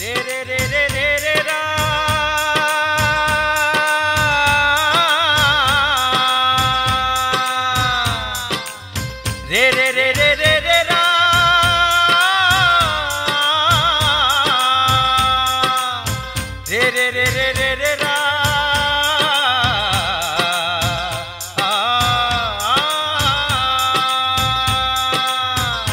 ರೇ ರೇ ರೇ ರೇ ರೇ ರೇ ರಾ. ರೇ ರೇ ರೇ ರೇ ರೇ ರೇ ರಾ. ರೇ ರೇ ರೇ ರೇ ರೇ ರೇ ರಾ. ಆ, ಆ, ಆ.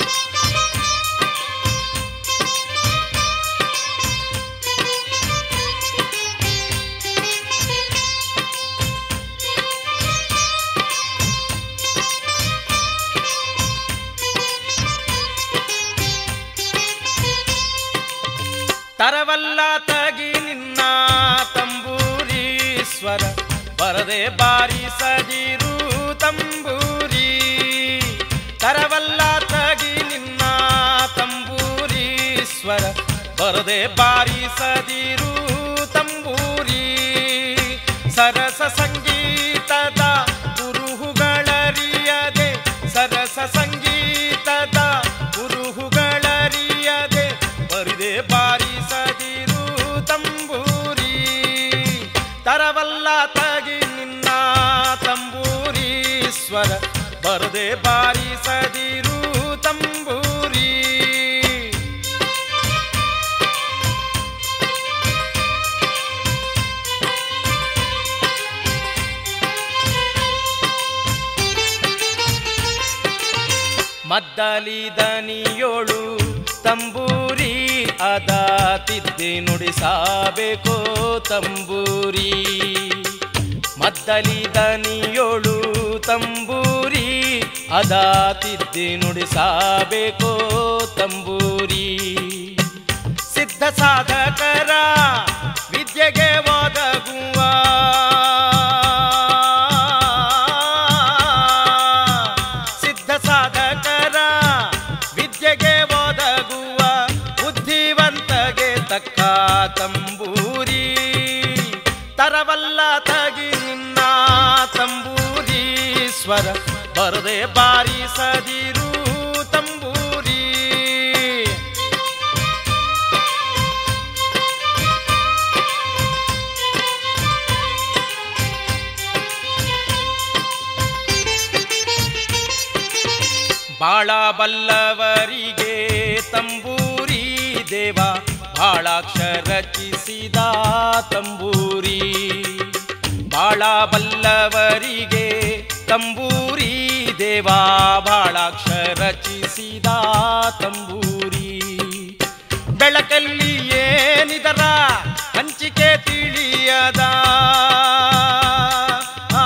ತರವಲ್ಲ ತಗಿ ನಿನ್ನ ತಂಬೂರಿ ಸ್ವರ ಬರದೆ ಬಾರಿಸದಿರು ತಂಬೂರಿ ತರವಲ್ಲ ತಗಿ ನಿನ್ನ ತಂಬೂರಿ ಸ್ವರ ಬರದೆ ಬಾರಿಸದಿರು ತಂಬೂರಿ ಸರಸ ಸಂಗೀತದ ಕುರುಹುಗಳರಿಯದೆ ಸರಸ ಸಂಗೀತದ ಕುರುಹುಗಳರಿಯದೆ ಬರಿದೆ ಬಾರಿಸದಿರು ತಂಬೂರಿ ತರವಲ್ಲ ತಗಿ ನಿನ್ನ ತಂಬೂರಿ ಸ್ವರ ಬರದೆ ಬಾರಿಸದಿರು ತಂಬೂರಿ ಮದ್ದಲಿ ದನಿಯೋಳು ತಂಬೂರಿ ಅದ ತಿದ್ದಿ ನುಡಿಸಬೇಕು ತಂಬೂರಿ ಮದ್ದಲಿ ದನಿಯೋಳು ತಂಬೂರಿ ಅದ ತಿದ್ದಿ ನುಡಿಸಬೇಕು ತಂಬೂರಿ ಸಿದ್ಧ ಸಾಧಕರ ವಿದ್ಯೆಗೆ ಒದಗುವ ಸಿದ್ಧ ಸಾಧಕರ ವಿದ್ಯೆಗೆ ಒದಗುವ ಬುದ್ಧಿವಂತಗೆ ತಕ್ಕ ತಂಬೂರಿ ತರವಲ್ಲ ತಗಿ ನಿನ್ನ ತಂಬೂರಿ ಸ್ವರ ಬರದೆ ಬಾರಿಸದಿರು ತಂಬೂರಿ ಬಾಳ ಬಲ್ಲವರಿಗೆ ತಂಬೂರಿ ದೇವ ಬಾಳಾಕ್ಷರ ರಚಿಸಿದ ತಂಬೂರಿ ಬಾಳ ಬಲ್ಲವರಿಗೆ ತಂಬೂರಿ ದೇವ ಬಾಳಾಕ್ಷರ ರಚಿಸಿದ ತಂಬೂರಿ ಬೆಳಕಲ್ಲಿ ಏನಿದರ ಹಂಚಿಕೆ ತಿಳಿಯದ ಆ,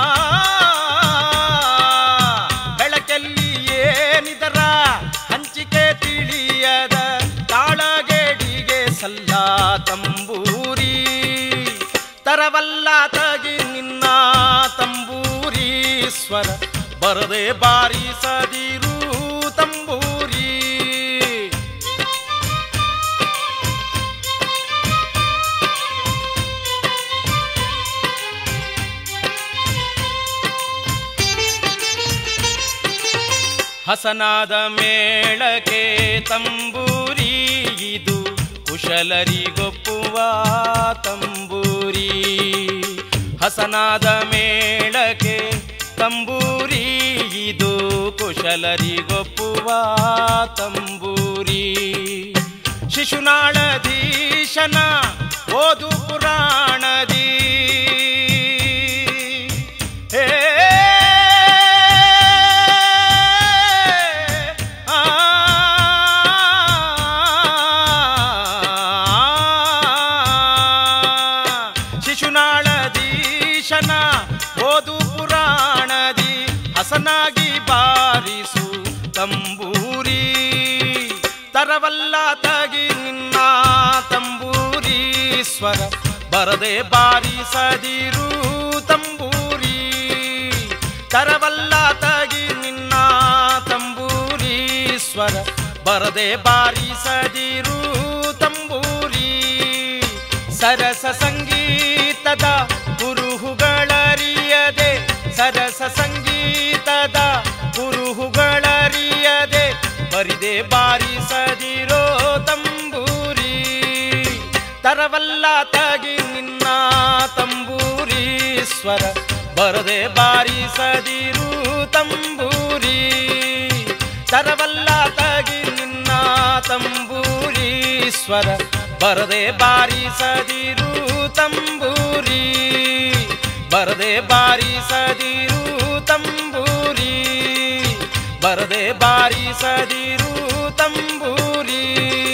ಬೆಳಕಲ್ಲಿ ಏನಿದರ ಹಂಚಿಕೆ ತಿಳಿಯದ ತಾಳಗೇಡಿಗೆ ಸಲ್ಲ ತಂಬೂರಿ ತರವಲ್ಲ ತಗಿ ನಿನ್ನ ತಂಬೂರಿ ಸ್ವರ ಬರದೆ ಬಾರಿಸದಿರು ತಂಬೂರಿ ಹಸನಾದ ಮೇಳಕ್ಕೆ ತಂಬೂರಿ ಇದು ಕುಶಲರಿಗೊಪ್ಪುವ ತಂಬೂರಿ ಹಸನಾದ ಮೇಳಕ್ಕೆ ತಂಬೂರಿ ಇದು ಕುಶಲರಿಗೊಪ್ಪುವ ತಂಬೂರಿ ಶಿಶುನಾಳಧೀಶನ ಓದು ಪುರಾಣದಿ ಹೇ ಆ, ಶಿಶುನಾಳಧೀಶನ ಓದು ಪುರಾಣದಿ ಹಸನಾಗಿ ಬಾರಿಸು ತಂಬೂರಿ ತರವಲ್ಲ ತಗಿ ನಿನ್ನ ತಂಬೂರಿ ಸ್ವರ ಬರದೆ ಬಾರಿಸದಿರು ತಂಬೂರಿ ತರವಲ್ಲ ತಗಿ ನಿನ್ನ ತಂಬೂರಿ ಸ್ವರ ಬರದೆ ಬಾರಿಸದಿರು ತಂಬೂರಿ ಸರಸ ಸಂಗೀತದ ಕುರುಹುಗಳರಿಯದೆ ಸರಸ ಸಂಗೀತದ ಕುರುಹುಗಳರಿಯದೆ ಬರಿದೆ ಬಾರಿಸದಿರೋ ತಂಬೂರಿ ತರವಲ್ಲ ತಗಿ ನಿನ್ನ ತಂಬೂರಿ ಸ್ವರ ಬರದೆ ಬಾರಿಸದಿರು ತಂಬೂರಿ ತರವಲ್ಲ ತಗಿ ನಿನ್ನ ತಂಬೂರಿ ಸ್ವರ ಬರದೆ ಬಾರಿಸದಿರು ತಂಬೂರಿ ಬರದೆ ಬಾರಿಸದಿರು ತಂಬೂರಿ ಬರದೆ ಬಾರಿಸದಿರು ತಂಬೂರಿ